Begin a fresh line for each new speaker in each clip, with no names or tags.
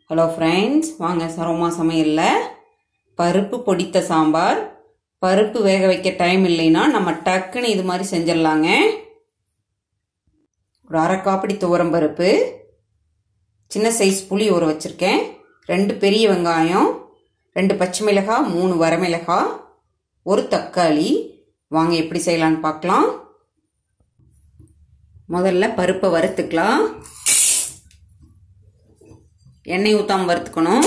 hello friends வாங்க சரோமா சமையலில் பருப்பு பொடித்த சாம்பார் பருப்பு வேக வைக்க டைம் இல்லைன்னா நம்ம டக்குன்னு இது மாதிரி செஞ்சிடலாங்க ஒரு அரை காப்படி துவரம் பருப்பு சின்ன சைஸ் புளி ஊற வச்சுருக்கேன் ரெண்டு பெரிய வெங்காயம் ரெண்டு பச்சை மிளகாய் மூணு வரமிளகாய் ஒரு தக்காளி வாங்க எப்படி செய்யலான்னு பார்க்கலாம் முதல்ல பருப்பை வறுத்துக்கலாம் எண்ணெய் ஊற்றாம வறுத்துக்கணும்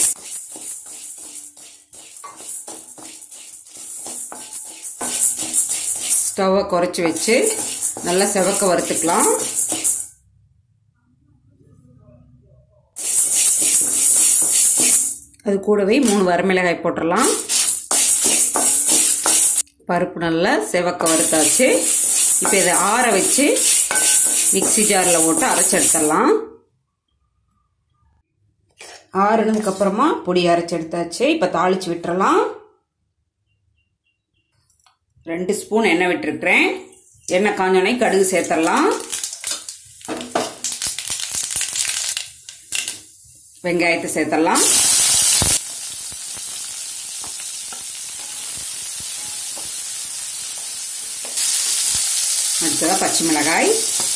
ஸ்டவ்வை குறைச்சி வச்சு நல்லா செவக்க வறுத்துக்கலாம் அது கூடவே மூணு வரமிளகாய் போட்டுடலாம் பருப்பு நல்லா செவக்க வறுத்தாச்சு இப்போ இதை ஆற வச்சு மிக்சி ஜாரில் போட்டு அரைச்சி எடுத்துடலாம் ஆறுனதுக்கு அப்புறமா பொடி அரைச்சி எடுத்தாச்சு இப்போ தாளிச்சு விட்டுறலாம் ரெண்டு ஸ்பூன் எண்ணெய் விட்டுருக்குறேன் எண்ணெய் காஞ்சோடனே கடுகு சேர்த்துடலாம் வெங்காயத்தை சேர்த்துடலாம் அடுத்ததாக பச்சை மிளகாய்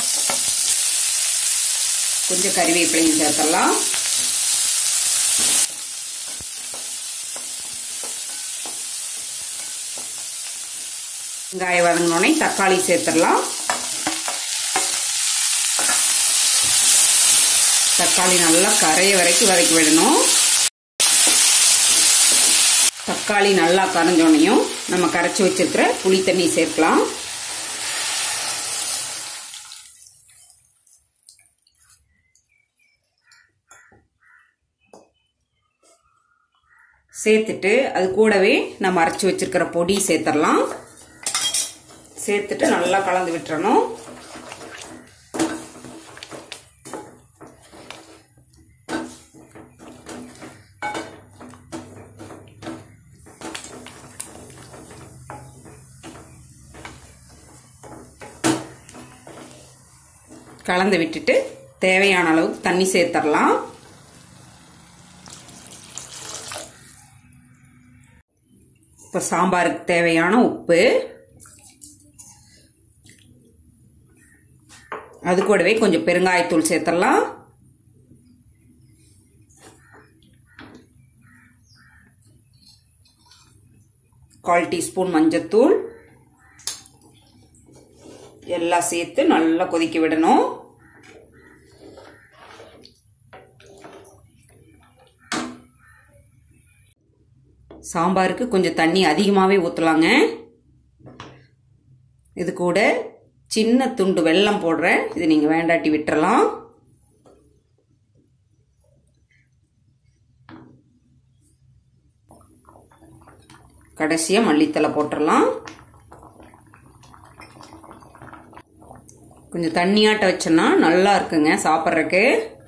கொஞ்சம் கறிவேப்பிலையும் சேர்த்துடலாம் வெங்காயம் வதங்கினோடனே தக்காளி சேர்த்துடலாம் தக்காளி நல்லா கரைய வரைக்கும் வதக்கி விடணும் தக்காளி நல்லா கரைஞ்சோனையும் நம்ம கரைச்சி வச்சிருக்கிற புளி தண்ணி சேர்க்கலாம் சேர்த்துட்டு அது கூடவே நம்ம அரைச்சி வச்சிருக்கிற பொடி சேர்த்துடலாம் சேர்த்துட்டு நல்லா கலந்து விட்டுறணும் கலந்து விட்டுட்டு தேவையான அளவுக்கு தண்ணி சேர்த்துடலாம் இப்போ சாம்பாருக்கு தேவையான உப்பு அது கூடவே கொஞ்சம் பெருங்காயத்தூள் சேர்த்துடலாம் கால் டீஸ்பூன் மஞ்சத்தூள் எல்லாம் சேர்த்து நல்லா கொதிக்க விடணும் சாம்பாருக்கு கொஞ்சம் தண்ணி அதிகமாகவே ஊற்றலாங்க இது கூட சின்ன துண்டு வெல்லம் போடுறேன் இது நீங்கள் வேண்டாட்டி விட்டுறலாம் கடைசியாக மல்லித்தலை போட்டுடலாம் கொஞ்சம் தண்ணியாட்ட வச்சோன்னா நல்லா இருக்குங்க சாப்பிட்றதுக்கு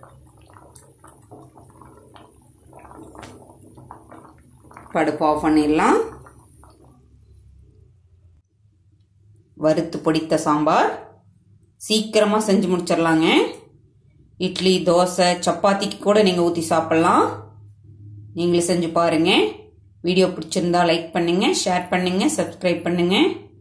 படுப்பு ஆஃப் பண்ணிடலாம் வறுத்து பொடித்த சாம்பார் சீக்கிரமாக செஞ்சு முடிச்சிடலாங்க இட்லி தோசை சப்பாத்திக்கு கூட நீங்கள் ஊற்றி சாப்பிட்லாம் நீங்களும் செஞ்சு பாருங்கள் வீடியோ பிடிச்சிருந்தா லைக் பண்ணுங்கள் ஷேர் பண்ணுங்கள் சப்ஸ்கிரைப் பண்ணுங்கள்